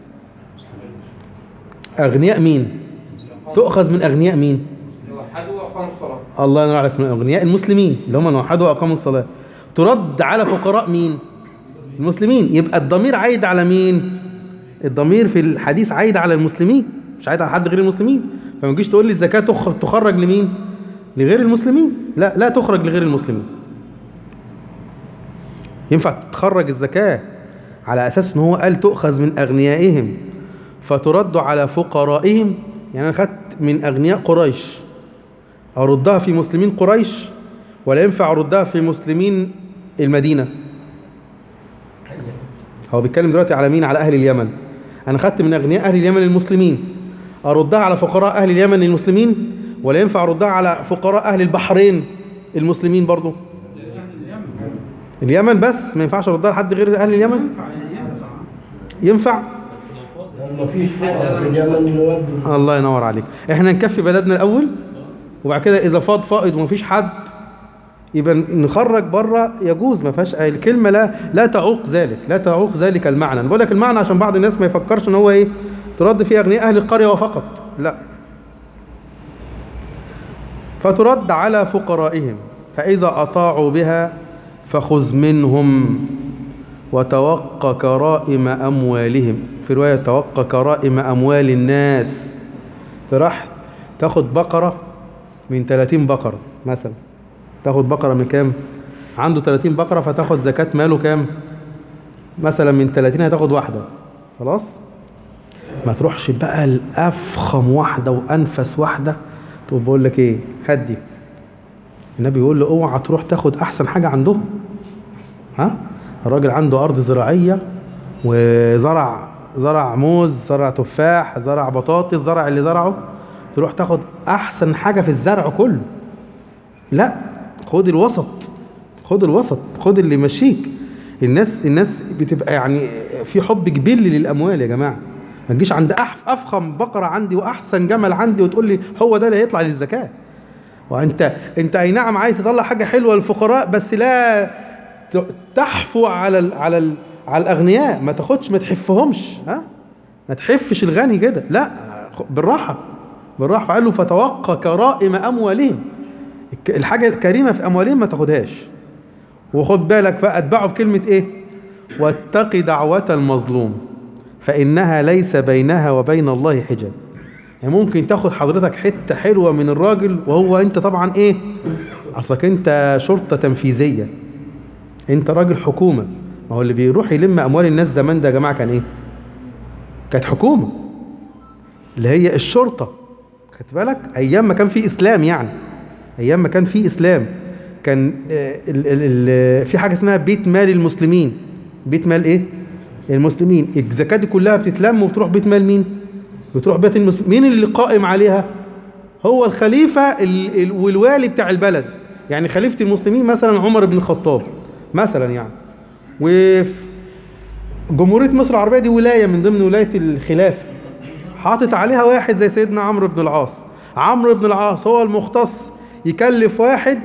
أغنياء مين تؤخذ من أغنياء مين
وحدوا وأقاموا الصلاة
الله ينور عليك من أغنياء المسلمين اللي هم من وحدوا وأقاموا الصلاة ترد على فقراء مين المسلمين يبقى الضمير عايد على مين الضمير في الحديث عايد على المسلمين مش عايد على حد غير المسلمين فما تجيش تقول لي الزكاة تخ- تخرج لمين لغير المسلمين لا لا تخرج لغير المسلمين ينفع تخرج الزكاة على أساس إن هو قال تؤخذ من أغنيائهم فترد على فقرائهم يعني أنا خدت من أغنياء قريش أردها في مسلمين قريش ولا ينفع أردها في مسلمين المدينة هو بيتكلم دلوقتي على مين على أهل اليمن أنا خدت من أغنياء أهل اليمن المسلمين أردها على فقراء أهل اليمن المسلمين ولا ينفع أردها على فقراء أهل البحرين المسلمين برضو اليمن بس ما ينفعش أردها لحد غير أهل اليمن ينفع
ما فيش فقراء في اليمن نودي
الله ينور عليك احنا نكفي بلدنا الاول وبعد كده اذا فاض فائض ومفيش حد يبقى نخرج بره يجوز ما فيهاش الكلمه لا لا تعوق ذلك لا تعوق ذلك المعنى انا بقول لك المعنى عشان بعض الناس ما يفكرش ان هو ايه ترد في اغنياء اهل القريه وفقط لا فترد على فقرائهم فإذا أطاعوا بها فخذ منهم وتوق كرائم أموالهم في رواية توق كرائم أموال الناس تروح تاخد بقرة من 30 بقرة مثلا تاخد بقرة من كام؟ عنده 30 بقرة فتاخد زكاة ماله كام؟ مثلا من 30 هتاخد واحدة خلاص؟ ما تروحش بقى الأفخم واحدة وأنفس واحدة تقول بقول لك إيه هدي النبي يقول له اوعى تروح تاخد أحسن حاجة عندهم ها الراجل عنده أرض زراعية وزرع زرع موز زرع تفاح زرع بطاطس زرع اللي زرعه تروح تاخد أحسن حاجة في الزرع كله لا خد الوسط خد الوسط خد اللي يمشيك الناس الناس بتبقى يعني في حب كبير للاموال يا جماعه ما تجيش عند أح- افخم بقره عندي واحسن جمل عندي وتقول لي هو ده اللي هيطلع للزكاه وانت انت اي نعم عايز تطلع حاجه حلوه للفقراء بس لا ت- تحفو على ال على ال على الاغنياء ما تاخدش ما تحفهمش ها ما تحفش الغني كده لا خ- بالراحه بالراحه فقال له فتوقى كرائم اموالهم الك- الحاجه الكريمه في اموالهم ما تاخدهاش وخد بالك بقى اتبعه بكلمة ايه واتق دعوة المظلوم فإنها ليس بينها وبين الله حجاب يعني ممكن تاخد حضرتك حتة حلوة من الراجل وهو انت طبعا ايه اصلك انت شرطة تنفيذية انت راجل حكومة ما هو اللي بيروح يلم اموال الناس زمان ده يا جماعة كان ايه كانت حكومة اللي هي الشرطة خدت بالك ايام ما كان في اسلام يعني ايام ما كان في اسلام كان آه، ال ال ال في حاجه اسمها بيت مال المسلمين بيت مال ايه المسلمين الزكاه دي كلها بتتلم وبتروح بيت مال مين بتروح بيت المسلمين مين اللي قائم عليها هو الخليفه ال ال والوالي بتاع البلد يعني خليفه المسلمين مثلا عمر بن الخطاب مثلا يعني وفي جمهوريه مصر العربيه دي ولايه من ضمن ولايه الخلافه حاطط عليها واحد زي سيدنا عمرو بن العاص عمرو بن العاص هو المختص يكلف واحد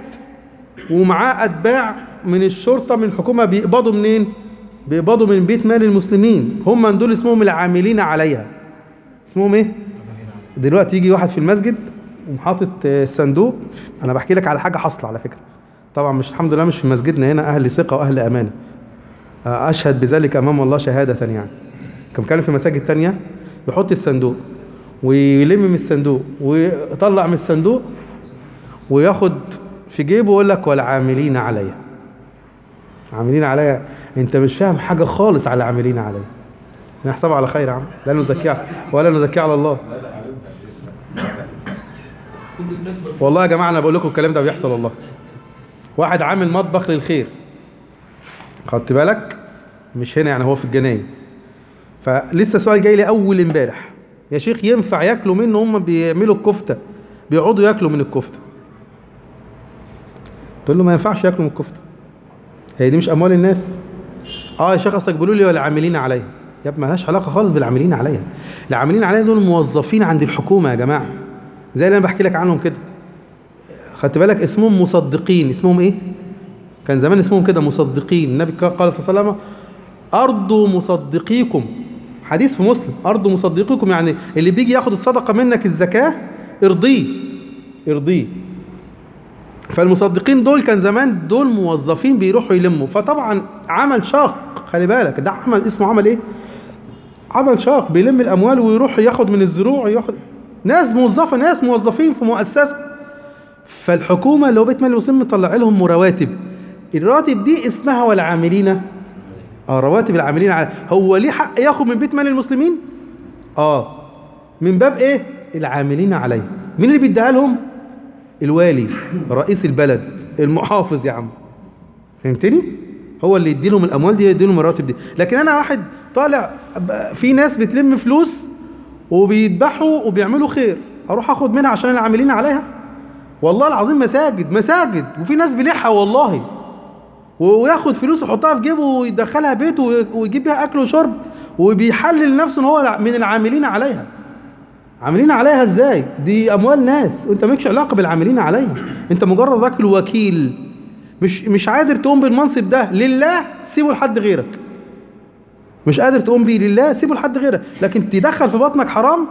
ومعاه اتباع من الشرطه من الحكومه بيقبضوا منين بيقبضوا من بيت مال المسلمين هم دول اسمهم العاملين عليها اسمهم ايه دلوقتي يجي واحد في المسجد وحاطط آه، صندوق انا بحكي لك على حاجه حاصله على فكره طبعا مش الحمد لله مش في مسجدنا هنا اهل ثقه واهل امانه آه، اشهد بذلك امام الله شهاده يعني كان كان في مساجد تانية يحط الصندوق ويلم من الصندوق ويطلع من الصندوق وياخد في جيبه ويقول لك والعاملين عليها عاملين عليها انت مش فاهم حاجه خالص على عاملين عليها نحسبها على خير يا عم لا نزكيها ولا نزكيها على الله والله يا جماعه انا بقول لكم الكلام ده بيحصل والله واحد عامل مطبخ للخير خدت بالك مش هنا يعني هو في الجناين فلسه سؤال جاي لي اول امبارح يا شيخ ينفع ياكلوا منه هم بيعملوا الكفته بيقعدوا ياكلوا من الكفته تقول له ما ينفعش ياكلوا من الكفته هي دي مش اموال الناس اه يا شيخ اصلك بيقولوا لي والعاملين عليها يا ابني مالهاش علاقه خالص بالعاملين عليها العاملين عليها دول موظفين عند الحكومه يا جماعه زي اللي انا بحكي لك عنهم كده خدت بالك اسمهم مصدقين اسمهم ايه كان زمان اسمهم كده مصدقين النبي قال صلى الله عليه وسلم ارضوا مصدقيكم حديث في مسلم ارضوا مصدقيكم يعني اللي بيجي ياخد الصدقه منك الزكاه ارضيه ارضيه فالمصدقين دول كان زمان دول موظفين بيروحوا يلموا فطبعا عمل شاق خلي بالك ده عمل اسمه عمل ايه عمل شاق بيلم الاموال ويروح ياخد من الزروع ياخد ناس موظفه ناس موظفين في مؤسسه فالحكومه اللي هو بيت مال المسلمين مطلع لهم رواتب الرواتب دي اسمها والعاملين اه رواتب العاملين على هو ليه حق ياخد من بيت مال المسلمين اه من باب ايه العاملين عليه مين اللي بيديها لهم الوالي رئيس البلد المحافظ يا عم فهمتني هو اللي يدي لهم الاموال دي يدي لهم الرواتب دي لكن انا واحد طالع ب- في ناس بتلم فلوس وبيذبحوا وبيعملوا خير اروح اخد منها عشان العاملين عليها والله العظيم مساجد مساجد وفي ناس بلحها والله وياخد فلوس يحطها في جيبه ويدخلها بيته وي- ويجيب بيها اكل وشرب وبيحلل نفسه ان هو من العاملين عليها عاملين عليها ازاي دي اموال ناس وانت مالكش علاقه بالعاملين عليها انت مجرد راجل وكيل مش مش قادر تقوم بالمنصب ده لله سيبه لحد غيرك مش قادر تقوم بيه لله سيبه لحد غيرك لكن تدخل في بطنك حرام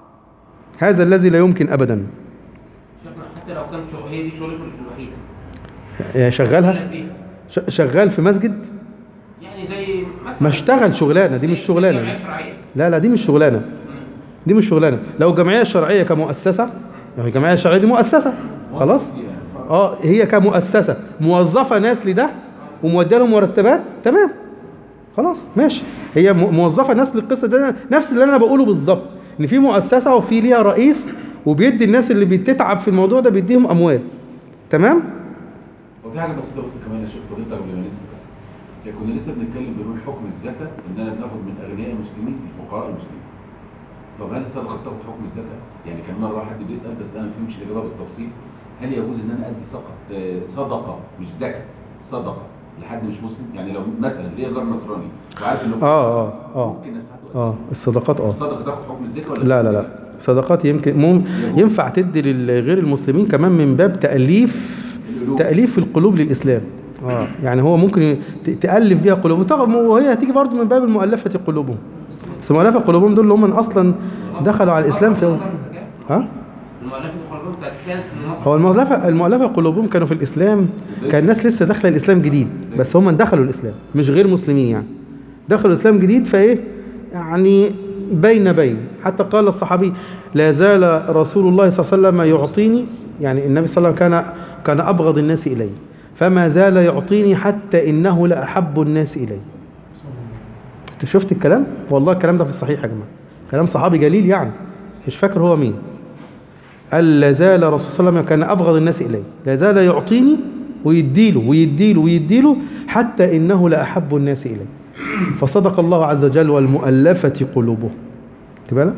هذا الذي لا يمكن ابدا
شيخنا حتى لو كان شغل هي دي شغلته مش الوحيده
يعني شغالها
شغال بيها.
ش- شغال في مسجد
يعني زي مثلا
ما اشتغل شغلانه دي مش شغلانه
جمعية شرعية
لا لا دي مش شغلانه دي مش شغلانه لو جمعيه شرعيه كمؤسسه يعني الجمعيه الشرعيه دي مؤسسه خلاص اه هي كمؤسسه موظفه ناس لده وموديه لهم مرتبات تمام خلاص ماشي هي م- موظفه ناس للقصه ده نفس اللي انا بقوله بالظبط ان في مؤسسه وفي ليها رئيس وبيدي الناس اللي بتتعب في الموضوع ده بيديهم اموال تمام
وفي حاجه بسيطه بس كمان يا شيخ فضيلتك قبل ما ننسى بس يعني كنا لسه بنتكلم بنقول حكم الزكاه اننا بناخد من اغنياء المسلمين لفقراء المسلمين طب هل الصدقه بتاخد حكم الزكاه؟ يعني كان مره حد بيسال بس انا ما فهمتش الاجابه بالتفصيل هل يجوز ان انا ادي صدقه آه، صدقه مش زكاه صدقه لحد مش مسلم يعني لو مثلا ليا جار نصراني وعارف انه
اه اه اه
ممكن اساعده
اه الصدقات اه
الصدقه تاخد حكم الزكاه ولا
لا لا لا صدقات يمكن مم ينفع تدي لغير المسلمين كمان من باب تأليف
القلوب.
تأليف القلوب للإسلام اه يعني هو ممكن ت- تألف بيها قلوبهم طبعا وهي هتيجي برضه من باب المؤلفة قلوبهم بس مؤلفة قلوبهم دول اللي هم أصلا دخلوا على الإسلام في ها
المؤلفة القلوب بتاعت كانت من مصر
هو المؤلفة المؤلفة قلوبهم كانوا في الإسلام كان الناس لسه داخلة الإسلام جديد بس هم دخلوا الإسلام مش غير مسلمين يعني دخلوا الإسلام جديد فإيه يعني بين بين حتى قال الصحابي لا زال رسول الله صلى الله عليه وسلم يعطيني يعني النبي صلى الله عليه وسلم كان كان أبغض الناس إلي فما زال يعطيني حتى إنه لأحب الناس إلي انت شفت الكلام والله الكلام ده في الصحيح يا جماعة كلام صحابي جليل يعني مش فاكر هو مين قال لا زال الرسول صلى الله عليه وسلم كان أبغض الناس إليه لا زال يعطيني ويديله ويديله ويديله حتى إنه لأحب الناس إليه فصدق الله عز وجل والمؤلفة قلوبه خدت بالك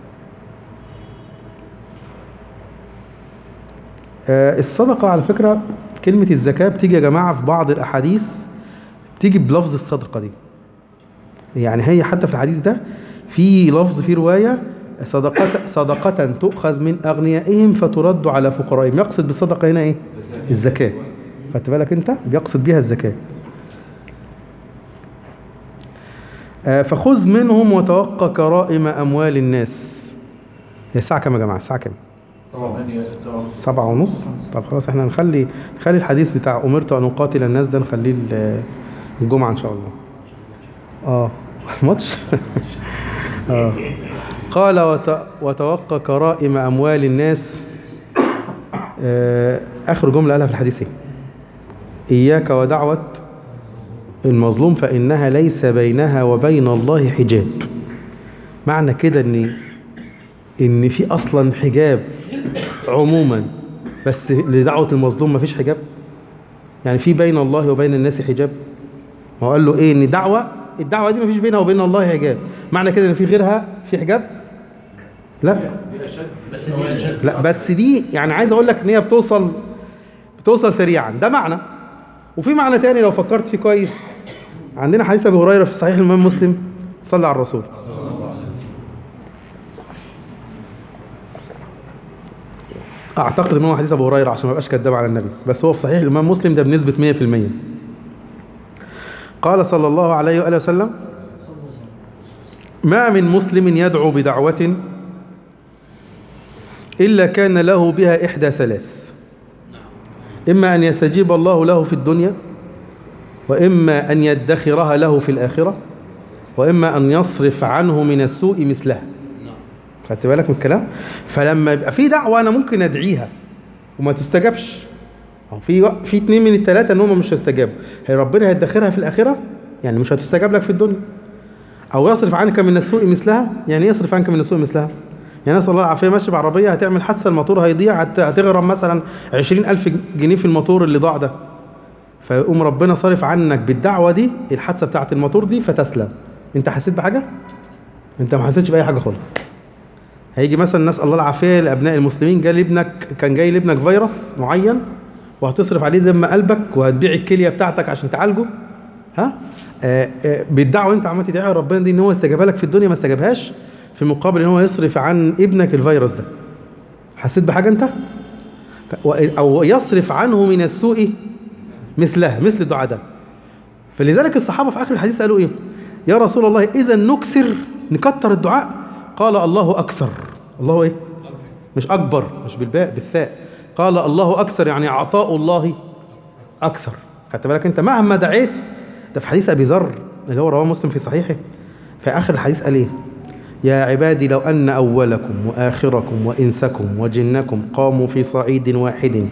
آه الصدقة على فكرة كلمة الزكاة بتيجي يا جماعة في بعض الأحاديث بتيجي بلفظ الصدقة دي يعني هي حتى في الحديث ده في لفظ في رواية صدقة صدقة تؤخذ من أغنيائهم فترد على فقرائهم يقصد بالصدقة هنا إيه؟ الزكاة خدت بالك أنت؟ بيقصد بيها الزكاة آه، فخذ منهم وتوقى كرائم أموال الناس هي الساعة كام يا جماعة؟ الساعة كام؟
ثمانية سبعة ونص.
سبعة ونص طب خلاص احنا نخلي نخلي الحديث بتاع أمرت أن أقاتل الناس ده نخليه ال- الجمعة إن شاء الله اه ماتش اه قال وت... وتوقى كرائم أموال الناس آه آخر جملة قالها في الحديث إيه؟ إياك ودعوة المظلوم فإنها ليس بينها وبين الله حجاب معنى كده إن إن في أصلا حجاب عموما بس لدعوة المظلوم مفيش حجاب يعني في بين الله وبين الناس حجاب ما هو قال له ايه ان دعوة الدعوة دي مفيش بينها وبين الله حجاب معنى كده ان في غيرها في حجاب لا لا بس دي يعني عايز اقول لك ان هي بتوصل بتوصل سريعا ده معنى وفي معنى تاني لو فكرت فيه كويس عندنا حديث ابي هريره في صحيح الامام مسلم صلى على الرسول اعتقد ان هو حديث ابو هريره عشان ما ابقاش كذاب على النبي بس هو في صحيح الامام مسلم ده بنسبه 100% قال صلى الله عليه واله وسلم ما من مسلم يدعو بدعوه الا كان له بها احدى ثلاث اما ان يستجيب الله له في الدنيا واما ان يدخرها له في الاخره واما ان يصرف عنه من السوء مثلها خدت بالك من الكلام فلما يبقى في دعوه انا ممكن ادعيها وما تستجابش أو في في اتنين من التلاته ان هم مش هيستجابوا هي ربنا هيدخرها في الاخره يعني مش هتستجاب لك في الدنيا او يصرف عنك من السوء مثلها يعني إيه يصرف عنك من السوء مثلها يعني نسال الله العافيه ماشي بعربيه هتعمل حادثه الموتور هيضيع هت- هتغرم مثلا عشرين ألف جنيه في الموتور اللي ضاع ده فيقوم ربنا صارف عنك بالدعوه دي الحادثه بتاعه الموتور دي فتسلم انت حسيت بحاجه انت ما حسيتش باي حاجه خالص هيجي مثلا نسال الله العافيه لابناء المسلمين جاي لابنك كان جاي لابنك فيروس معين وهتصرف عليه دم قلبك وهتبيع الكليه بتاعتك عشان تعالجه ها آه آه بالدعوه انت عمال تدعي ربنا دي ان هو استجابها لك في الدنيا ما استجابهاش في مقابل ان هو يصرف عن ابنك الفيروس ده حسيت بحاجه انت ف- و- او يصرف عنه من السوء مثلها مثل الدعاء ده فلذلك الصحابه في اخر الحديث قالوا ايه يا رسول الله اذا نكسر نكتر الدعاء قال الله اكثر الله ايه مش اكبر مش بالباء بالثاء قال الله اكثر يعني عطاء الله اكثر خدت بالك انت مهما دعيت ده في حديث ابي ذر اللي هو رواه مسلم في صحيحه في اخر الحديث قال ايه يا عبادي لو ان اولكم واخركم وانسكم وجنكم قاموا في صعيد واحد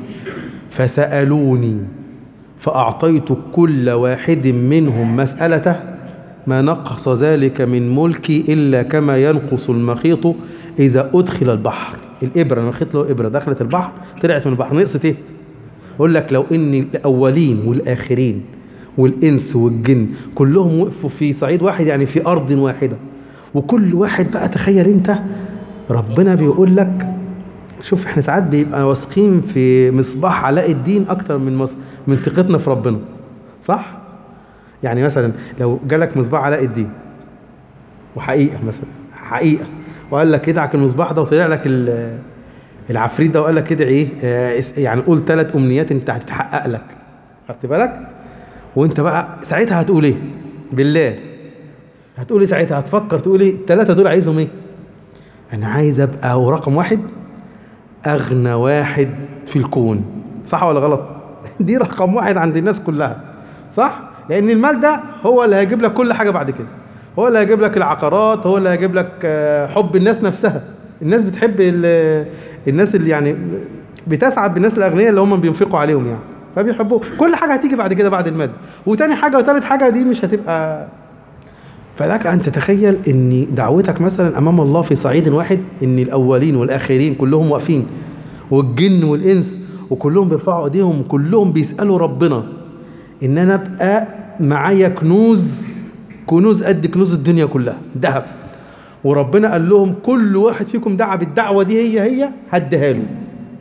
فسالوني فاعطيت كل واحد منهم مسالته ما نقص ذلك من ملكي الا كما ينقص المخيط اذا ادخل البحر الابره المخيط له ابره دخلت البحر طلعت من البحر نقصت ايه يقول لك لو ان الاولين والاخرين والانس والجن كلهم وقفوا في صعيد واحد يعني في ارض واحده وكل واحد بقى تخيل انت ربنا بيقول لك شوف احنا ساعات بيبقى واثقين في مصباح علاء الدين اكتر من مص... من ثقتنا في ربنا صح يعني مثلا لو جالك مصباح علاء الدين وحقيقه مثلا حقيقه وقال لك ادعك المصباح ده وطلع لك ال- العفريت ده وقال لك ادعي ايه آه، اس- يعني قول ثلاث امنيات انت هتتحقق لك خدت بالك وانت بقى ساعتها هتقول ايه بالله هتقول ايه ساعتها هتفكر تقول ايه الثلاثه دول عايزهم ايه انا عايز ابقى رقم واحد اغنى واحد في الكون صح ولا غلط دي رقم واحد عند الناس كلها صح لان المال ده هو اللي هيجيب لك كل حاجه بعد كده هو اللي هيجيب لك العقارات هو اللي هيجيب لك آه، حب الناس نفسها الناس بتحب ال- الناس اللي يعني بتسعد بالناس الاغنياء اللي هم بينفقوا عليهم يعني فبيحبوه كل حاجه هتيجي بعد كده بعد المادة وتاني حاجه وتالت حاجه دي مش هتبقى فلك ان تتخيل ان دعوتك مثلا امام الله في صعيد واحد ان الاولين والاخرين كلهم واقفين والجن والانس وكلهم بيرفعوا ايديهم وكلهم بيسالوا ربنا ان انا ابقى معايا كنوز كنوز قد كنوز الدنيا كلها ذهب وربنا قال لهم كل واحد فيكم دعا بالدعوه دي هي هي هديها له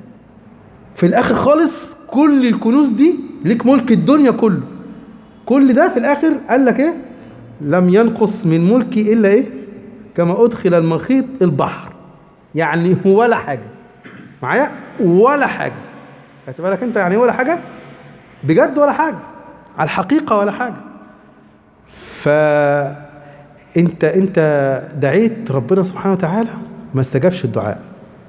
في الاخر خالص كل الكنوز دي ليك ملك الدنيا كله كل ده في الاخر قال لك ايه لم ينقص من ملكي الا ايه كما ادخل المخيط البحر يعني ولا حاجه معايا ولا حاجه خدت بالك انت يعني إيه ولا حاجه بجد ولا حاجه على الحقيقه ولا حاجه ف انت انت دعيت ربنا سبحانه وتعالى ما استجابش الدعاء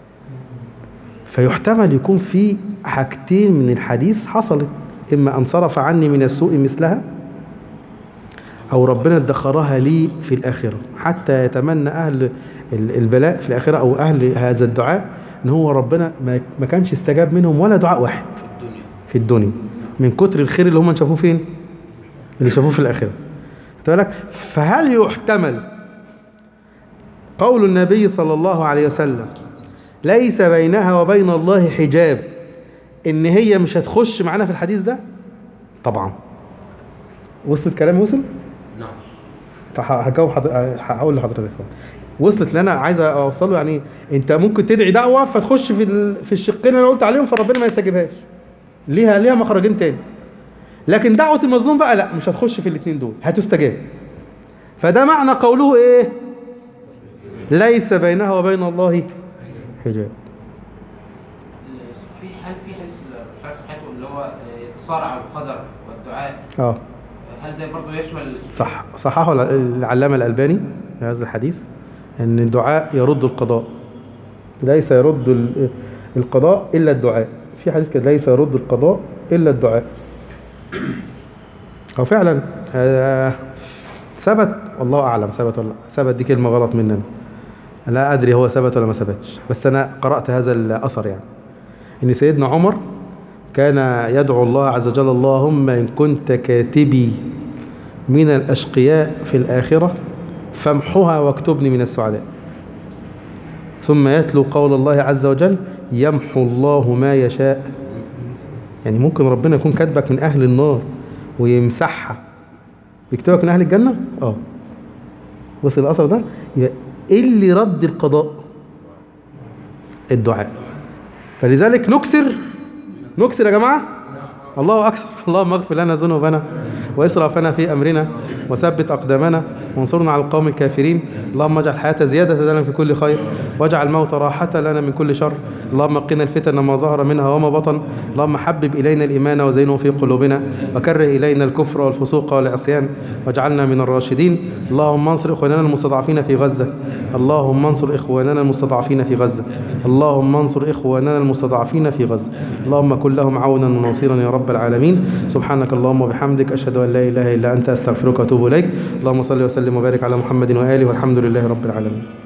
فيحتمل يكون في حاجتين من الحديث حصلت اما ان صرف عني من السوء مثلها او ربنا ادخرها لي في الاخره حتى يتمنى اهل ال- البلاء في الاخره او اهل هذا الدعاء ان هو ربنا ما- ما كانش استجاب منهم ولا دعاء واحد
الدنيا
في الدنيا من كتر الخير اللي هم شافوه فين اللي شافوه في الاخره خدت بالك فهل يحتمل قول النبي صلى الله عليه وسلم ليس بينها وبين الله حجاب ان هي مش هتخش معانا في الحديث ده طبعا وصلت كلامي وصل
نعم
طب ه- هجاوب حضر... هقول لحضرتك وصلت اللي انا عايز اوصله يعني انت ممكن تدعي دعوه فتخش في ال... في الشقين اللي انا قلت عليهم فربنا ما يستجيبهاش ليها ليها مخرجين تاني لكن دعوه المظلوم بقى لا مش هتخش في الاثنين دول هتستجاب فده معنى قوله ايه ليس بينها وبين الله حجاب
في هل في حديث مش عارف صحته اللي هو آه، يتصارع القدر والدعاء
اه
هل ده برضه يشمل
صح صححه الع- العلامة الألباني في هذا الحديث أن الدعاء يرد القضاء ليس يرد ال- القضاء إلا الدعاء في حديث كده ليس يرد القضاء إلا الدعاء هو فعلا آه، ثبت والله أعلم ثبت ولا لا. ثبت دي كلمة غلط مننا لا أدري هو ثبت ولا ما ثبتش بس أنا قرأت هذا الأثر يعني إن سيدنا عمر كان يدعو الله عز وجل اللهم إن كنت كاتبي من الأشقياء في الآخرة فامحها واكتبني من السعداء ثم يتلو قول الله عز وجل يمحو الله ما يشاء يعني ممكن ربنا يكون كاتبك من أهل النار ويمسحها ويكتبك من أهل الجنة اه وصل الأثر ده يبقى إيه اللي رد القضاء الدعاء فلذلك نكسر نكسر يا جماعة الله أكثر اللهم اغفر لنا ذنوبنا وإسرافنا في أمرنا وثبت أقدامنا وانصرنا على القوم الكافرين اللهم اجعل الحياة زيادة لنا في كل خير واجعل الموت راحة لنا من كل شر اللهم قنا الفتن ما ظهر منها وما بطن اللهم حبب إلينا الإيمان وزينه في قلوبنا وكره إلينا الكفر والفسوق والعصيان واجعلنا من الراشدين اللهم انصر إخواننا المستضعفين في غزة اللهم انصر إخواننا المستضعفين في غزة اللهم انصر إخواننا المستضعفين في غزة اللهم كن لهم عونا ونصيرا يا رب العالمين سبحانك اللهم وبحمدك أشهد أن لا إله إلا أنت أستغفرك وأتوب إليك اللهم صل وسلم وبارك على محمد وآله والحمد لله رب العالمين